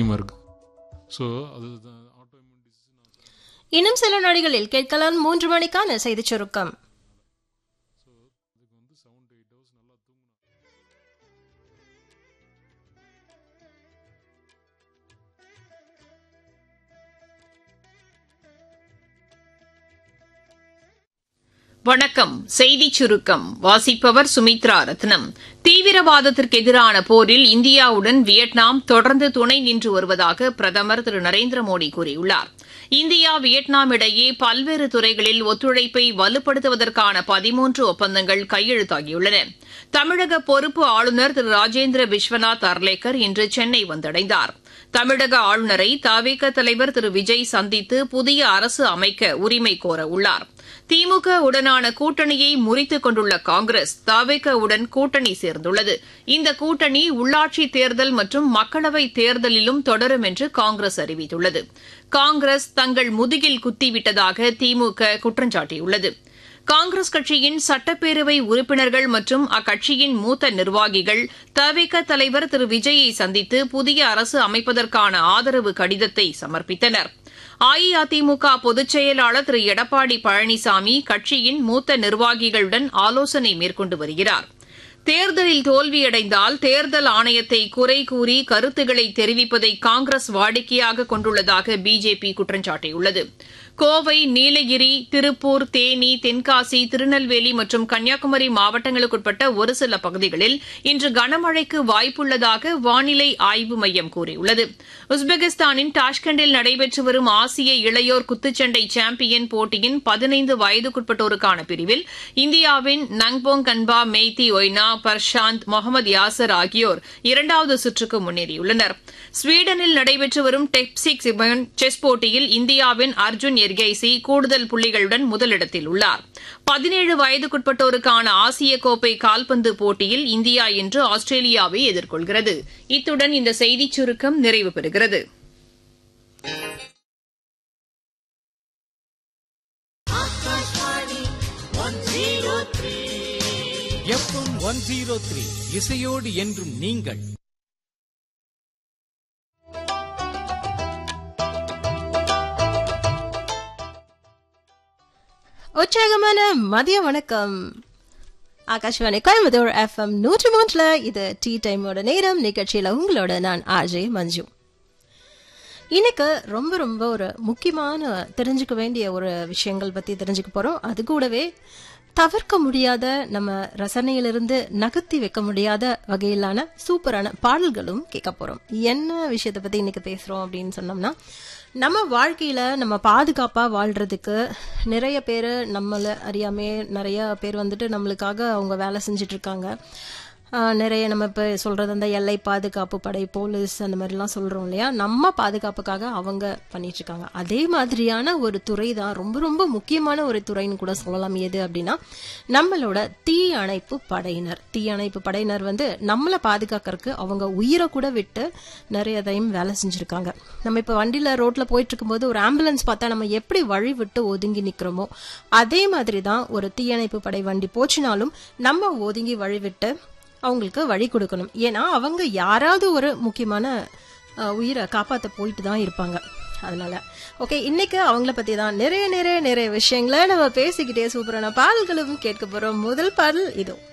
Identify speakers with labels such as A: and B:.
A: அதிகமாக இருக்குது ஸோ அது ஆட்டோமின் டிசீஸ்
B: இன்னும் சில நொடிகளில் கேட்கலாம் மூன்று மணிக்கான செய்திச் சுருக்கம்
A: அதுக்கு வந்து செவன் டு எயிட் ஹவர்ஸ் நல்லா தூங்கணும்
C: வணக்கம் செய்திச் சுருக்கம் வாசிப்பவர் சுமித்ரா ரத்னம் தீவிரவாதத்திற்கு எதிரான போரில் இந்தியாவுடன் வியட்நாம் தொடர்ந்து துணை நின்று வருவதாக பிரதமர் திரு நரேந்திர மோடி கூறியுள்ளார் இந்தியா வியட்நாம் இடையே பல்வேறு துறைகளில் ஒத்துழைப்பை வலுப்படுத்துவதற்கான பதிமூன்று ஒப்பந்தங்கள் கையெழுத்தாகியுள்ளன தமிழக பொறுப்பு ஆளுநர் திரு ராஜேந்திர விஸ்வநாத் அர்லேக்கர் இன்று சென்னை வந்தடைந்தார் தமிழக ஆளுநரை தவிக தலைவர் திரு விஜய் சந்தித்து புதிய அரசு அமைக்க உரிமை கோர உள்ளார் திமுக உடனான கூட்டணியை முறித்துக் கொண்டுள்ள காங்கிரஸ் தவிக உடன் கூட்டணி சேர்ந்துள்ளது இந்த கூட்டணி உள்ளாட்சி தேர்தல் மற்றும் மக்களவைத் தேர்தலிலும் தொடரும் என்று காங்கிரஸ் அறிவித்துள்ளது காங்கிரஸ் தங்கள் முதுகில் குத்திவிட்டதாக திமுக குற்றம் சாட்டியுள்ளது காங்கிரஸ் கட்சியின் சட்டப்பேரவை உறுப்பினர்கள் மற்றும் அக்கட்சியின் மூத்த நிர்வாகிகள் தவிக தலைவர் திரு விஜயை சந்தித்து புதிய அரசு அமைப்பதற்கான ஆதரவு கடிதத்தை சமர்ப்பித்தனர் அஇஅதிமுக பொதுச் செயலாளர் திரு எடப்பாடி பழனிசாமி கட்சியின் மூத்த நிர்வாகிகளுடன் ஆலோசனை மேற்கொண்டு வருகிறார் தேர்தலில் தோல்வியடைந்தால் தேர்தல் ஆணையத்தை குறை கூறி கருத்துக்களை தெரிவிப்பதை காங்கிரஸ் வாடிக்கையாக கொண்டுள்ளதாக பிஜேபி குற்றம் சாட்டியுள்ளது கோவை நீலகிரி திருப்பூர் தேனி தென்காசி திருநெல்வேலி மற்றும் கன்னியாகுமரி மாவட்டங்களுக்குட்பட்ட ஒரு சில பகுதிகளில் இன்று கனமழைக்கு வாய்ப்புள்ளதாக வானிலை ஆய்வு மையம் கூறியுள்ளது உஸ்பெகிஸ்தானின் டாஷ்கண்டில் நடைபெற்று வரும் ஆசிய இளையோர் குத்துச்சண்டை சாம்பியன் போட்டியின் பதினைந்து வயதுக்குட்பட்டோருக்கான பிரிவில் இந்தியாவின் நங்போங் கன்பா மெய்தி ஒய்னா பர்ஷாந்த் முகமது யாசர் ஆகியோர் இரண்டாவது சுற்றுக்கு முன்னேறியுள்ளனர் ஸ்வீடனில் நடைபெற்று வரும் டெப்சிக் செஸ் போட்டியில் இந்தியாவின் அர்ஜுன் எர்கைசி கூடுதல் புள்ளிகளுடன் முதலிடத்தில் உள்ளார் பதினேழு வயதுக்குட்பட்டோருக்கான ஆசிய கோப்பை கால்பந்து போட்டியில் இந்தியா இன்று ஆஸ்திரேலியாவை எதிர்கொள்கிறது இத்துடன் இந்த செய்திச் சுருக்கம் நிறைவு பெறுகிறது
D: எஃப்எம் ஒன் ஜீரோ த்ரீ இசையோடு என்றும் நீங்கள்
B: உற்சாகமான மதிய வணக்கம் ஆகாஷ்வாணி கோயம்புத்தூர் எஃப்எம் நூற்றி மூன்றுல இது டீ டைமோட நேரம் நிகழ்ச்சியில உங்களோட நான் ஆர்ஜே மஞ்சு இன்னைக்கு ரொம்ப ரொம்ப ஒரு முக்கியமான தெரிஞ்சுக்க வேண்டிய ஒரு விஷயங்கள் பத்தி தெரிஞ்சுக்க போறோம் அது கூடவே தவிர்க்க முடியாத நம்ம ரசனையிலிருந்து நகர்த்தி வைக்க முடியாத வகையிலான சூப்பரான பாடல்களும் கேட்க போறோம் என்ன விஷயத்தை பத்தி இன்னைக்கு பேசுறோம் அப்படின்னு சொன்னோம்னா நம்ம வாழ்க்கையில நம்ம பாதுகாப்பா வாழ்றதுக்கு நிறைய பேர் நம்மள அறியாமே நிறைய பேர் வந்துட்டு நம்மளுக்காக அவங்க வேலை செஞ்சுட்டு இருக்காங்க ஆஹ் நிறைய நம்ம இப்போ சொல்றது அந்த எல்லை பாதுகாப்பு படை போலீஸ் அந்த மாதிரிலாம் சொல்றோம் இல்லையா நம்ம பாதுகாப்புக்காக அவங்க பண்ணிட்டு இருக்காங்க அதே மாதிரியான ஒரு துறை தான் ரொம்ப ரொம்ப முக்கியமான ஒரு துறைன்னு கூட சொல்லலாம் எது அப்படின்னா நம்மளோட தீ அணைப்பு படையினர் தீ அணைப்பு படையினர் வந்து நம்மளை பாதுகாக்கறதுக்கு அவங்க உயிரை கூட விட்டு நிறைய டைம் வேலை செஞ்சிருக்காங்க நம்ம இப்போ வண்டியில ரோட்ல போயிட்டு இருக்கும்போது ஒரு ஆம்புலன்ஸ் பார்த்தா நம்ம எப்படி வழி விட்டு ஒதுங்கி நிக்கிறோமோ அதே மாதிரி தான் ஒரு தீயணைப்பு படை வண்டி போச்சுனாலும் நம்ம ஒதுங்கி வழி விட்டு அவங்களுக்கு வழி கொடுக்கணும் ஏன்னா அவங்க யாராவது ஒரு முக்கியமான அஹ், உயிரை காப்பாற்ற போயிட்டு தான் இருப்பாங்க அதனால ஓகே இன்னைக்கு அவங்கள பத்தி தான் நிறைய நிறைய நிறைய விஷயங்களை நம்ம பேசிக்கிட்டே சூப்பரான பாடல்களும் கேட்க போறோம் முதல் பாடல் இதோ